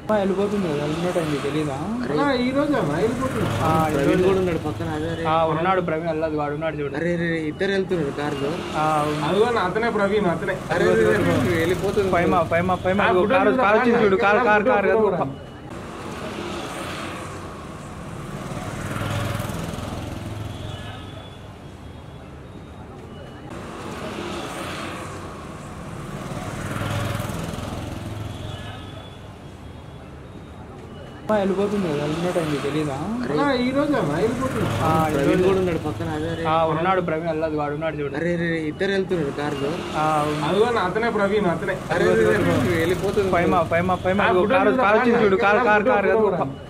వెళ్ళిపోతుంది కదా హెల్మెట్ అయింది తెలీదా ఈ రోజు వెళ్ళిపోతున్నా ఆ, ఈ ప్రవీణ్ రోజు- కూడా ఉన్నాడు పక్కన అదే అరే. ఆ, ఉన్నాడు ప్రవీణ్ వెళ్ళదు వాడు ఉన్నాడు చూడు అరే రే ఇద్దరు వెళ్తున్నారు కార్లో ఆ, అవును. అదిగో నా అతనే ప్రవీణ్ అతనే అరే రే, రే, రే, వెళ్ళిపోతుంది పైమా పైమా పైమా ఆ, ఇదిగో ఫోటో కారు తీద్దాం, కారు వచ్చింది చూడు car car car photo car. తీద్దాం. వెళ్ళిపోతుంది కదా హెల్మెట్ అయింది తెలీదా ఈ రోజు వెళ్ళిపోతున్నా ఆ, ఈ ప్రవీణ్ రోజు- కూడా ఉన్నాడు పక్కన అదే అరే. ఆ, ఉన్నాడు ప్రవీణ్ వెళ్ళదు వాడు ఉన్నాడు చూడు అరే రే, రే, ఇద్దరు వెళ్తున్నారు కార్లో ఆ, అవును. అదిగో నా అతనే ప్రవీణ్ అతనే అరే రే, రే, రే, వెళ్ళిపోతుంది పైమా పైమా పైమా ఆ, ఇదిగో ఫోటో కారు తీద్దాం, కారు వచ్చింది చూడు car car car photo car. తీద్దాం.